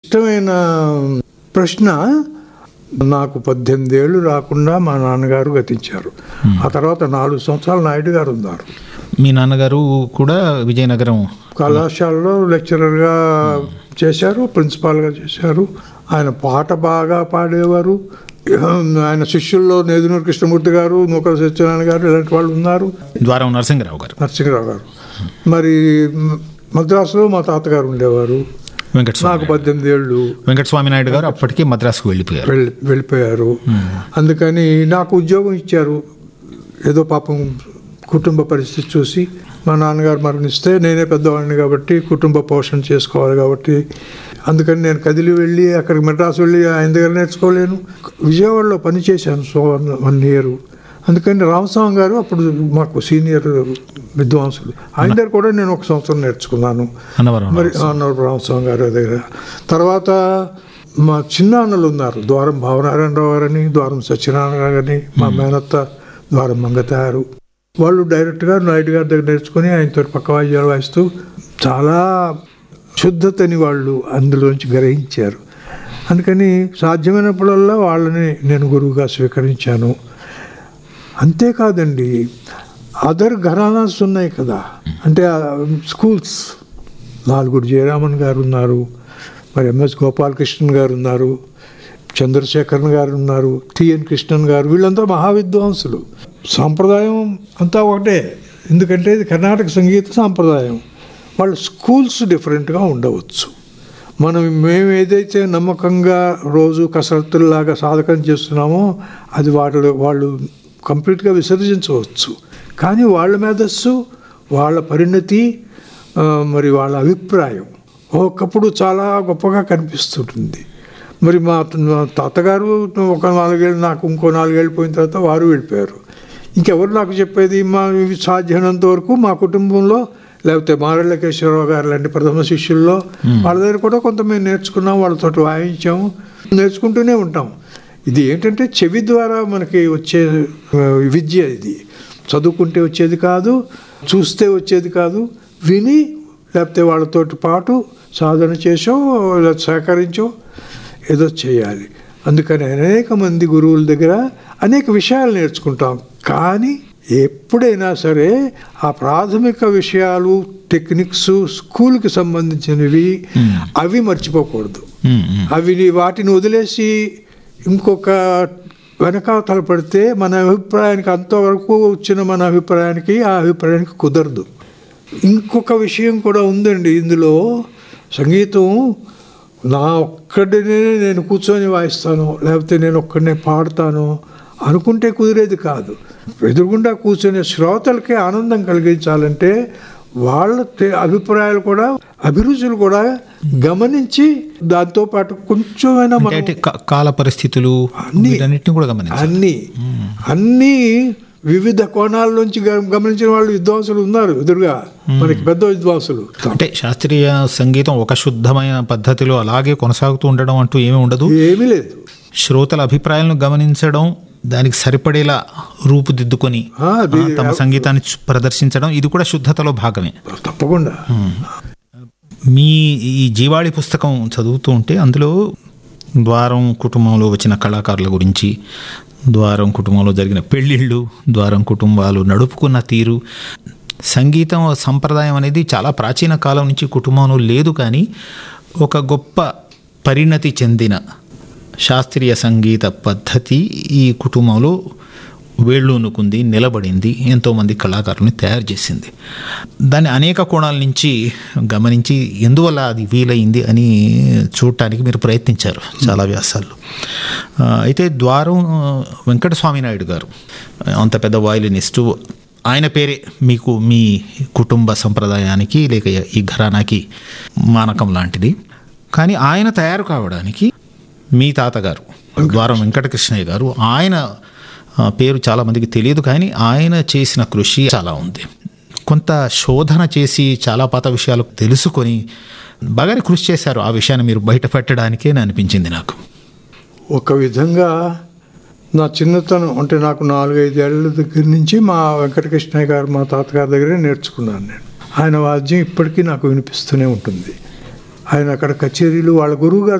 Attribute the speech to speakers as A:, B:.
A: ఇష్టమైన ప్రశ్న నాకు పద్దెనిమిది ఏళ్ళు రాకుండా మా నాన్నగారు గతించారు ఆ తర్వాత నాలుగు సంవత్సరాలు నాయుడు గారు ఉన్నారు
B: మీ నాన్నగారు కూడా విజయనగరం
A: కళాశాలలో లెక్చరర్గా చేశారు ప్రిన్సిపాల్గా చేశారు ఆయన పాట బాగా పాడేవారు ఆయన శిష్యుల్లో నేదునూరు కృష్ణమూర్తి గారు నూకల సత్యనారాయణ గారు ఇలాంటి వాళ్ళు ఉన్నారు
B: ద్వారం నరసింహరావు గారు
A: నరసింహరావు గారు మరి మ- మద్రాసులో మా తాతగారు ఉండేవారు
B: వెంకటస్వామి
A: నాకు పద్దెనిమిది ఏళ్ళు
B: వెంకటస్వామి నాయుడు గారు అప్పటికే మద్రాసుకు వెళ్ళిపోయారు
A: వెళ్ళి వెళ్ళిపోయారు అందుకని నాకు ఉద్యోగం ఇచ్చారు ఏదో పాపం కుటుంబ పరిస్థితి చూసి మా నాన్నగారు మరణిస్తే నేనే పెద్దవాడిని కాబట్టి కుటుంబ పోషణ చేసుకోవాలి కాబట్టి అందుకని నేను కదిలి వెళ్ళి అక్కడికి మెడ్రాస్ వెళ్ళి ఆయన దగ్గర నేర్చుకోలేను విజయవాడలో పని చేశాను సో వన్ వన్ ఇయర్ అందుకని రామస్వామి గారు అప్పుడు మాకు సీనియర్ విద్వాంసులు ఆయన దగ్గర కూడా నేను ఒక సంవత్సరం నేర్చుకున్నాను
B: అన్నవరం
A: మరి అన్నవరపు రామస్వామి గారి దగ్గర తర్వాత మా చిన్న అన్నలు ఉన్నారు ద్వారం భావనారాయణరావు గారని ద్వారం సత్యనారాయణ గారని మా మేనత్త ద్వారం మంగతారు వాళ్ళు డైరెక్ట్గా నాయుడు గారి దగ్గర నేర్చుకుని ఆయనతో పక్క వాద్యాలు వాయిస్తూ చాలా శుద్ధతని వాళ్ళు అందులోంచి గ్రహించారు అందుకని సాధ్యమైనప్పుడల్లా వాళ్ళని నేను గురువుగా స్వీకరించాను అంతేకాదండి అదర్ ఘరానాస్ ఉన్నాయి కదా అంటే ఆ స్కూల్స్ లాల్గుడి జయరామన్ గారు ఉన్నారు మరి ఎంఎస్ గోపాలకృష్ణన్ గారు ఉన్నారు చంద్రశేఖరన్ గారు ఉన్నారు టిఎన్ కృష్ణన్ గారు వీళ్ళంతా మహావిద్వాంసులు సాంప్రదాయం అంతా ఒకటే ఎందుకంటే ఇది కర్ణాటక సంగీత సాంప్రదాయం వాళ్ళ స్కూల్స్ డిఫరెంట్గా ఉండవచ్చు మనం మేము ఏదైతే నమ్మకంగా రోజు కసరత్తుల్లాగా సాధకం చేస్తున్నామో అది వాళ్ళు వాళ్ళు కంప్లీట్గా విసర్జించవచ్చు కానీ వాళ్ళ మేధస్సు వాళ్ళ పరిణతి ఆ, మరి వాళ్ళ అభిప్రాయం ఒకప్పుడు చాలా గొప్పగా కనిపిస్తుంటుంది మరి మా మా తాతగారు ఒక నాలుగేళ్ళు నాకు ఇంకో నాలుగేళ్ళు పోయిన తర్వాత వారు వెళ్ళిపోయారు ఇంకెవరు నాకు చెప్పేది మా ఇవి సాధ్యమైనంత వరకు మా కుటుంబంలో లేకపోతే మారెళ్ళ కేశవరావు గారు లాంటి ప్రథమ శిష్యుల్లో వాళ్ళ దగ్గర కూడా కొంత మేము నేర్చుకున్నాం వాళ్ళతో వాయించాము నేర్చుకుంటూనే ఉంటాం ఇది ఏంటంటే చెవి ద్వారా మనకి వచ్చే ఆ, విద్య ఇది చదువుకుంటే వచ్చేది కాదు చూస్తే వచ్చేది కాదు విని లేకపోతే వాళ్ళతోటి పాటు సాధన చేసో లేదా సహకరించో ఏదో చేయాలి అందుకని అనేక మంది గురువుల దగ్గర అనేక విషయాలు నేర్చుకుంటాం కానీ ఎప్పుడైనా సరే ఆ ప్రాథమిక విషయాలు టెక్నిక్స్ స్కూల్కి సంబంధించినవి అవి మర్చిపోకూడదు
B: ఉమ్, ఉమ్.
A: అవి ని- వాటిని వదిలేసి ఇంకొక వెనకాతల పడితే మన అభిప్రాయానికి అంతవరకు వచ్చిన మన అభిప్రాయానికి ఆ అభిప్రాయానికి కుదరదు ఇంకొక విషయం కూడా ఉందండి ఇందులో సంగీతం నా ఒక్కడినే నేను కూర్చొని వాయిస్తాను లేకపోతే నేను ఒక్కడనే పాడతాను అనుకుంటే కుదిరేది కాదు ఎదురుగుండా కూర్చొని శ్రోతలకి ఆనందం కలిగించాలంటే వాళ్ళ తే- అభిప్రాయాలు కూడా అభిరుచులు కూడా గమనించి దాంతో పాటు కొంచెమైనా
B: అంటే
A: మనం
B: అంటే కా- కాల పరిస్థితులు
A: అన్ని-
B: వీటన్నిటిని కూడా గమనించాలి
A: అన్ని అన్ని వివిధ కోణాల నుంచి గ- గమనించిన వాళ్ళు విద్వాంసులు ఉన్నారు ఎదురుగా మనకి పెద్ద విద్వాంసులు
B: అంటే శాస్త్రీయ సంగీతం ఒక శుద్ధమైన పద్ధతిలో అలాగే కొనసాగుతూ ఉండడం అంటూ ఏమీ ఉండదు
A: ఏమీ లేదు
B: శ్రోతల అభిప్రాయాలను గమనించడం దానికి సరిపడేలా రూపుదిద్దుకొని
A: ఆ, అది
B: ఆ, తమ సంగీతాన్ని చు- ప్రదర్శించడం ఇది కూడా శుద్ధతలో భాగమే
A: తప్పకుండా
B: మీ ఈ జీవాళి పుస్తకం చదువుతూ ఉంటే అందులో ద్వారం కుటుంబంలో వచ్చిన కళాకారుల గురించి ద్వారం కుటుంబంలో జరిగిన పెళ్ళిళ్ళు ద్వారం కుటుంబాలు నడుపుకున్న తీరు సంగీతం సంప్రదాయం అనేది చాలా ప్రాచీన కాలం నుంచి కుటుంబంలో లేదు కానీ ఒక గొప్ప పరిణతి చెందిన శాస్త్రీయ సంగీత పద్ధతి ఈ కుటుంబంలో వేళ్ళూనుకుంది నిలబడింది ఎంతోమంది కళాకారుల్ని తయారు చేసింది దాన్ని అనేక కోణాల నుంచి గమనించి ఎందువల్ల అది వీలైంది అని చూడటానికి మీరు ప్రయత్నించారు చాలా వ్యాసాల్లో ఆ, అయితే ద్వారం ఆ, వెంకటస్వామి నాయుడు గారు అంత పెద్ద వయలినిస్టు ఆయన పేరే మీకు మీ కుటుంబ సంప్రదాయానికి లేక ఈ ఘరానాకి మానకం లాంటిది కానీ ఆయన తయారు కావడానికి మీ తాతగారు ద్వారం వెంకటకృష్ణయ్య గారు ఆయన ఆ, పేరు చాలా మందికి తెలియదు కానీ ఆయన చేసిన కృషి చాలా ఉంది కొంత శోధన చేసి చాలా పాత విషయాలు తెలుసుకొని బాగానే కృషి చేశారు ఆ విషయాన్ని మీరు బయట పెట్టడానికే అని అనిపించింది నాకు
A: ఒక విధంగా నా చిన్నతనం అంటే నాకు నాలుగైదేళ్ల దగ్గర నుంచి మా వెంకటకృష్ణయ్య గారు మా తాతగారి దగ్గరే నేర్చుకున్నాను నేను ఆయన వాద్యం ఇప్పటికీ నాకు వినిపిస్తూనే ఉంటుంది ఆయన అక్కడ కచేరీలు వాళ్ళ గురువు గారు